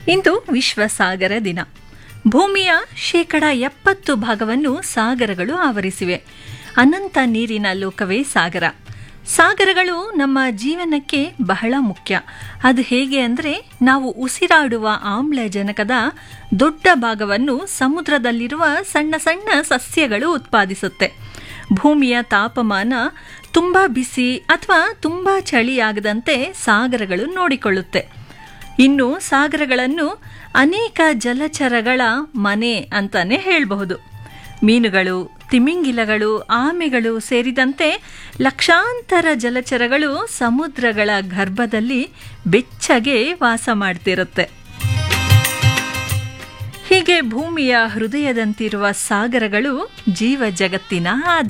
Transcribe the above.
ಇಂದು ವಿಶ್ವ ಸಾಗರ ದಿನ ಭೂಮಿಯ ಶೇಕಡ ಎಪ್ಪತ್ತು ಭಾಗವನ್ನು ಸಾಗರಗಳು ಆವರಿಸಿವೆ ಅನಂತ ನೀರಿನ ಲೋಕವೇ ಸಾಗರ ಸಾಗರಗಳು ನಮ್ಮ ಜೀವನಕ್ಕೆ ಬಹಳ ಮುಖ್ಯ ಅದು ಹೇಗೆ ಅಂದರೆ ನಾವು ಉಸಿರಾಡುವ ಆಮ್ಲಜನಕದ ದೊಡ್ಡ ಭಾಗವನ್ನು ಸಮುದ್ರದಲ್ಲಿರುವ ಸಣ್ಣ ಸಣ್ಣ ಸಸ್ಯಗಳು ಉತ್ಪಾದಿಸುತ್ತೆ ಭೂಮಿಯ ತಾಪಮಾನ ತುಂಬ ಬಿಸಿ ಅಥವಾ ತುಂಬ ಚಳಿಯಾಗದಂತೆ ಸಾಗರಗಳು ನೋಡಿಕೊಳ್ಳುತ್ತೆ ಇನ್ನು ಸಾಗರಗಳನ್ನು ಅನೇಕ ಜಲಚರಗಳ ಮನೆ ಅಂತಾನೆ ಹೇಳಬಹುದು ಮೀನುಗಳು ತಿಮಿಂಗಿಲಗಳು ಆಮೆಗಳು ಸೇರಿದಂತೆ ಲಕ್ಷಾಂತರ ಜಲಚರಗಳು ಸಮುದ್ರಗಳ ಗರ್ಭದಲ್ಲಿ ಬೆಚ್ಚಗೆ ವಾಸ ಮಾಡ್ತಿರುತ್ತೆ ಹೀಗೆ ಭೂಮಿಯ ಹೃದಯದಂತಿರುವ ಸಾಗರಗಳು ಜೀವ ಜಗತ್ತಿನ